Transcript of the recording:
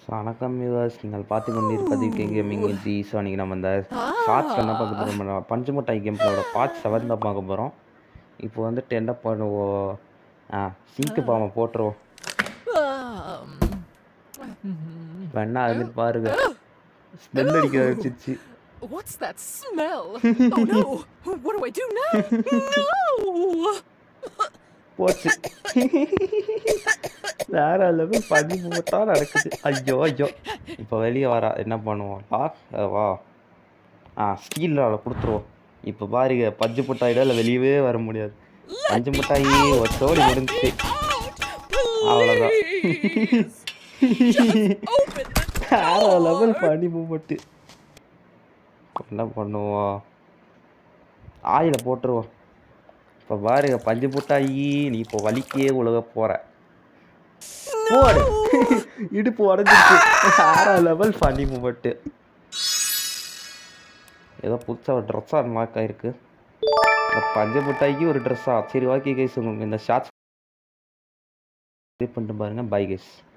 So வணக்கம் viewers நீங்கள் பார்த்து கொண்டிருப்பது கேமிங் ஜி ஸோ அன்றைக்கி நம்ம இந்த ஷார்ட்ஸ் என்ன பார்க்க போகிறோம் பஞ்சு மிட்டாய் கேம்ஸோட பார்ட் செவன் தான் பார்க்க போகிறோம் இப்போ வந்துட்டு என்ன பண்ணுவோம் ஆ சிங்க்கு பாம்பை போட்டுருவோம் வேணா அது பாருங்க ஸ்மெல் அடிக்க வச்சிருச்சு What's that smell? oh no! What do I do now? no! போச்சு வேற லெவல் பண்ணி போட்டா நடக்குது ஐயோ ஐயோ இப்போ வெளியே வர என்ன பண்ணுவோம் லாக் வா ஆ ஸ்டீல் ராவில் கொடுத்துருவோம் இப்போ பாருங்க பஞ்சு மிட்டாயில இல்லை வெளியவே வர முடியாது பஞ்சு மிட்டாயி ஒத்தோடி முடிஞ்சுச்சு அவ்வளோதான் Open the வேற லெவல் பண்ணி மூமெண்ட்டு என்ன பண்ணுவோம் ஆயில போட்டுருவோம் இப்போ பாருங்க பஞ்சு மிட்டாயி நீ இப்போ வலிக்கே உலக போற போடு இடுப்பு உடஞ்சிருச்சு வேற லெவல் ஃபனி மூமெண்ட்டு ஏதோ புதுசாக ஒரு ட்ரெஸ்ஸாக அன்லாக் ஆயிருக்கு இந்த பஞ்சு மிட்டாய்க்கு ஒரு ட்ரெஸ்ஸா சரி ஓகே கைஸ் உங்களுக்கு இந்த ஷார்ட்ஸ் பண்ணிட்டு பாருங்க பை கைஸ்